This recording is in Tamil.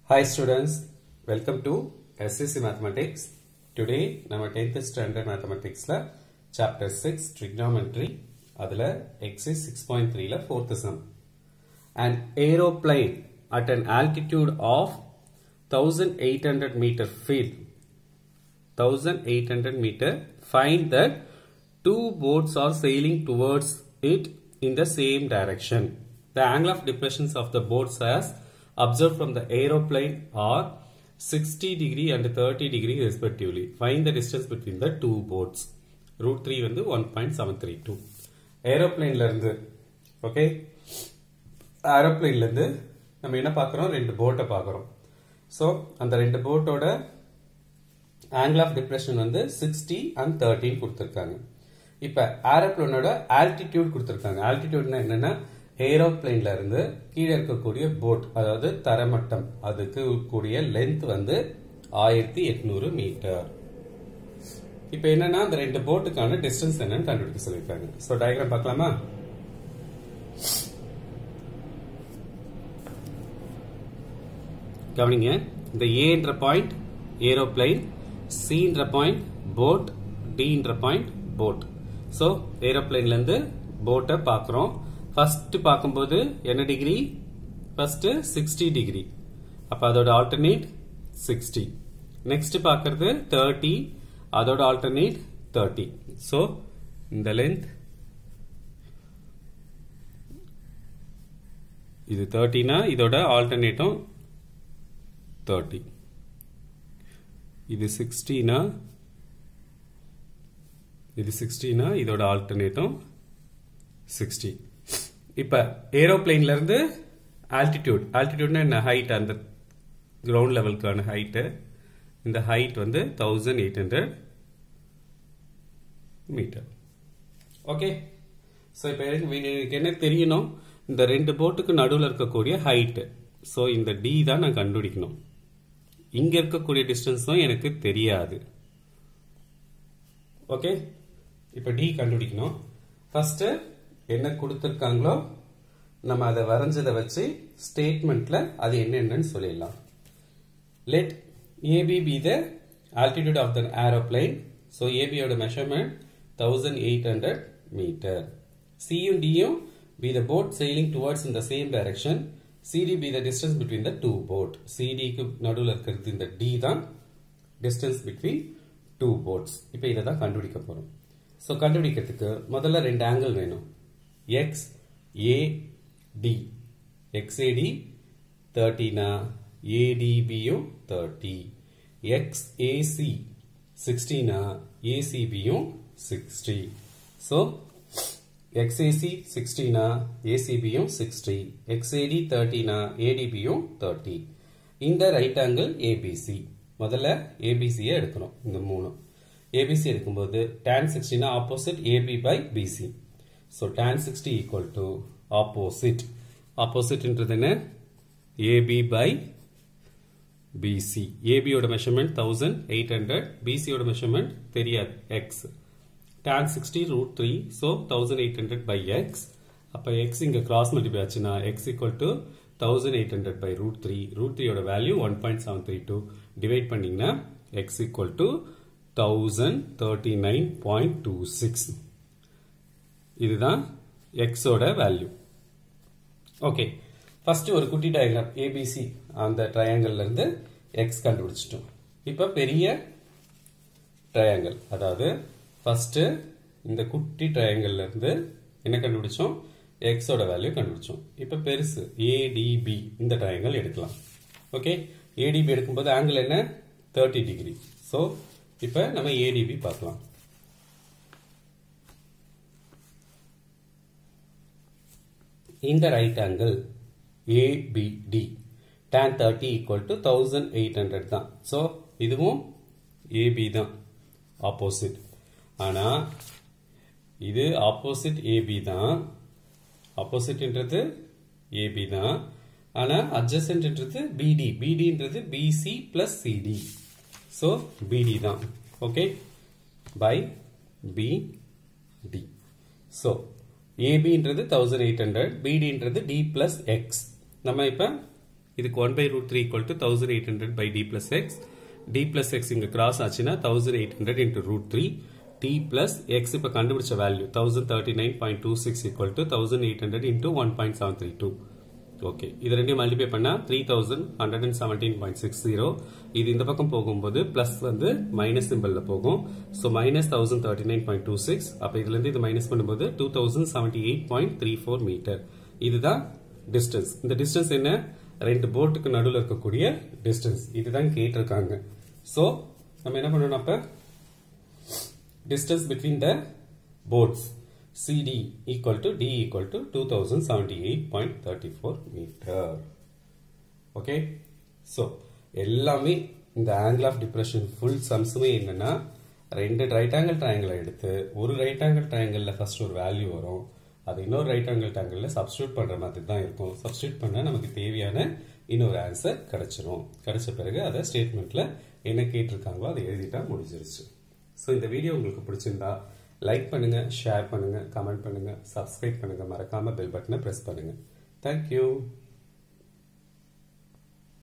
Hi students, welcome to SCC Mathematics. Today நம்ம 10th standard mathematicsல chapter 6 trigonometry அதுல exercise 6.3 ல 4th sum. An aeroplane at an altitude of 1800 meter field 1800 meter find that two boats are sailing towards it in the same direction. The angle of depressions of the boats as observed from the aeroplane are 60 degree and 30 degree respectively. Find the distance between the two boats. Root 3 வந்து 1.732. ஏரோப்ளைன்ல இருந்து ஓகே ஏரோப்ளைன்ல இருந்து நம்ம என்ன பார்க்குறோம் ரெண்டு போட்டை பார்க்குறோம் ஸோ அந்த ரெண்டு போட்டோட ஆங்கிள் ஆஃப் டிப்ரெஷன் வந்து சிக்ஸ்டி அண்ட் தேர்ட்டின் கொடுத்துருக்காங்க இப்போ ஏரோப்ளேனோட ஆல்டிடியூட் கொடுத்துருக்காங்க ஆல்டிடியூட்னா என்னன்னா ஏரோப்ளேன்ல இருந்து கீழே இருக்கக்கூடிய போட் அதாவது தரமட்டம் அதுக்கு கூடிய லென்த் வந்து ஆயிரத்தி எட்நூறு மீட்டர் இப்போ என்னன்னா அந்த ரெண்டு போட்டுக்கான டிஸ்டன்ஸ் என்னன்னு கண்டுபிடிக்க சொல்லியிருக்காங்க ஸோ டயக்ராம் பார்க்கலாமா கவனிங்க இந்த ஏன்ற பாயிண்ட் ஏரோப்ளைன் சின்ற பாயிண்ட் போட் டின்ற பாயிண்ட் போட் ஸோ ஏரோப்ளைன்லேருந்து போட்டை பார்க்குறோம் ஃபர்ஸ்ட் பார்க்கும்போது என்ன டிகிரி ஃபர்ஸ்ட் சிக்ஸ்டி டிகிரி அப்போ அதோட ஆல்டர்னேட் சிக்ஸ்டி நெக்ஸ்ட் பார்க்கறது தேர்ட்டி அதோட ஆல்டர்னேட் தேர்ட்டி ஸோ இந்த லென்த் இது தேர்ட்டினா இதோட ஆல்டர்னேட்டும் தேர்ட்டி இது சிக்ஸ்டினா இது சிக்ஸ்டினா இதோட ஆல்டர்னேட்டும் சிக்ஸ்டி இப்போ ஏரோப்ளைன்ல இருந்து ஆல்டிடியூட் ஆல்டிடியூட்னா என்ன ஹைட் அந்த கிரவுண்ட் லெவலுக்கான ஹைட்டு இந்த ஹைட் வந்து thousand eight hundred metre okay so இப்போ எனக்கு என்ன தெரியணும் இந்த ரெண்டு போட்டுக்கு நடுவில் இருக்கக்கூடிய ஹைட்டு ஸோ இந்த டி தான் நான் கண்டுபிடிக்கணும் இங்க இருக்கக்கூடிய டிஸ்டன்ஸும் எனக்கு தெரியாது ஓகே இப்போ டி கண்டுபிடிக்கணும் ஃபர்ஸ்ட் என்ன கொடுத்துருக்காங்களோ நம்ம அதை வரைஞ்சதை வச்சு ஸ்டேட்மெண்ட்ல அது என்னென்னு சொல்லிடலாம் let AB be the altitude of the aeroplane so ஏபியோட measurement thousand eight hundred metre சியும் டியும் be the boat sailing towards in the same direction CD be the distance between the two boat. CD க்கு நடுவில் இருக்கிறது இந்த D தான் distance between two boats. இப்போ இதை தான் கண்டுபிடிக்க போறோம் ஸோ கண்டுபிடிக்கிறதுக்கு முதல்ல ரெண்டு ஆங்கிள் வேணும் எக்ஸ் ஏ டி எக்ஸ்ஏடி தேர்ட்டினா ஏடிபியும் தேர்ட்டி எக்ஸ் ஏசி சிக்ஸ்டினா ஏசிபியும் சிக்ஸ்டி ஸோ XAC 60 னா ACB யும் 60 XAD 30 னா ADB யும் 30 இந்த ரைட் ஆங்கிள் ABC முதல்ல ABC யை எடுக்கணும் இந்த மூணு ABC எடுக்கும்போது tan 60 னா opposite AB by BC so tan 60 equal to opposite oppositeன்றது என்ன AB by BC AB யோட மெஷர்மெண்ட் 1800 BC யோட மெஷர்மெண்ட் தெரியாது X tan 60 root 3 so 1800 by x அப்ப x இங்க cross multiply ஆச்சுனா x equal to 1800 by root 3 root 3 யோட value 1.732 divide பண்ணீங்கன்னா x equal to 1039.26 இதுதான் x ஓட value ஓகே ஃபர்ஸ்ட் ஒரு குட்டி டயக்ராம் ஏபிசி அந்த ட்ரையாங்கிள் இருந்து x கண்டுபிடிச்சிட்டோம் இப்ப பெரிய ட்ரையாங்கிள் அதாவது ஃபர்ஸ்ட் இந்த குட்டி ட்ரையாங்கிள்ல இருந்து என்ன கண்டுபிடிச்சோம் எக்ஸோட வேல்யூ கண்டுபிடிச்சோம் இப்போ பெருசு ஏடிபி இந்த ட்ரையாங்கிள் எடுக்கலாம் ஓகே ஏடிபி எடுக்கும்போது ஆங்கிள் என்ன தேர்ட்டி டிகிரி ஸோ இப்போ நம்ம ஏடிபி பார்க்கலாம் இந்த right angle ABD tan thirty equal to thousand eight hundred தான் ஸோ இதுவும் ஏபி தான் ஆப்போசிட் ஆனா இது ஆப்போசிட் ஏபி தான் ஆப்போசிட்ன்றது ஏபி தான் ஆனா அட்ஜசன்ட்ன்றது பிடி பிடின்றது BC plus CD so BD தான் ஓகே பை பிடி ஸோ ஏபின்றது தௌசண்ட் எயிட் ஹண்ட்ரட் பிடின்றது டி பிளஸ் எக்ஸ் நம்ம இப்போ இதுக்கு one by root three equal to thousand eight hundred by D plus X D plus X இங்கே கிராஸ் ஆச்சுன்னா thousand eight hundred into root three D plus X இப்போ கண்டுபிடிச்ச value thousand thirty nine point two six equal to thousand eight hundred into one point seven three two okay இது ரெண்டையும் மல்டிபை பண்ணா three thousand hundred and seventeen point six zero இது இந்த பக்கம் போகும்போது பிளஸ் வந்து மைனஸ் சிம்பிள்ல போகும் so minus thousand thirty nine point two six அப்போ இதுல இருந்து இது மைனஸ் பண்ணும்போது two thousand seventy eight point three four metre இதுதான் டிஸ்டன்ஸ் இந்த டிஸ்டன்ஸ் என்ன ரெண்டு போட்டுக்கு நடுவில் இருக்கக்கூடிய டிஸ்டன்ஸ் இதுதான் கேட்டிருக்காங்க ஸோ நம்ம என்ன பண்ணணும் அப்ப distance between the boards CD equal to D equal to 2078.34 meter. Okay. So, எல்லாமே இந்த ஆங்கிள் ஆஃப் டிப்ரெஷன் ஃபுல் சம்ஸுமே என்னன்னா ரெண்டு ரைட் ஆங்கிள் ட்ரையாங்கிள் எடுத்து ஒரு ரைட் ஆங்கிள் ட்ரையாங்கிளில் ஃபர்ஸ்ட் ஒரு வேல்யூ வரும் அது இன்னொரு ரைட் ஆங்கிள் ட்ரையாங்கிளில் சப்ஸ்டியூட் பண்ணுற மாதிரி தான் இருக்கும் சப்ஸ்டியூட் பண்ணால் நமக்கு தேவையான இன்னொரு ஆன்சர் கிடைச்சிரும் கிடைச்ச பிறகு அதை ஸ்டேட்மெண்ட்டில் என்ன கேட்டிருக்காங்களோ அதை எழுதிட்டா முடிஞ்சிருச்சு ஸோ இந்த வீடியோ உங்களுக்கு பிடிச்சிருந்தா லைக் பண்ணுங்க ஷேர் பண்ணுங்க கமெண்ட் பண்ணுங்க சப்ஸ்கிரைப் பண்ணுங்க மறக்காம பெல் பட்டனை பிரஸ் பண்ணுங்க தேங்க்யூ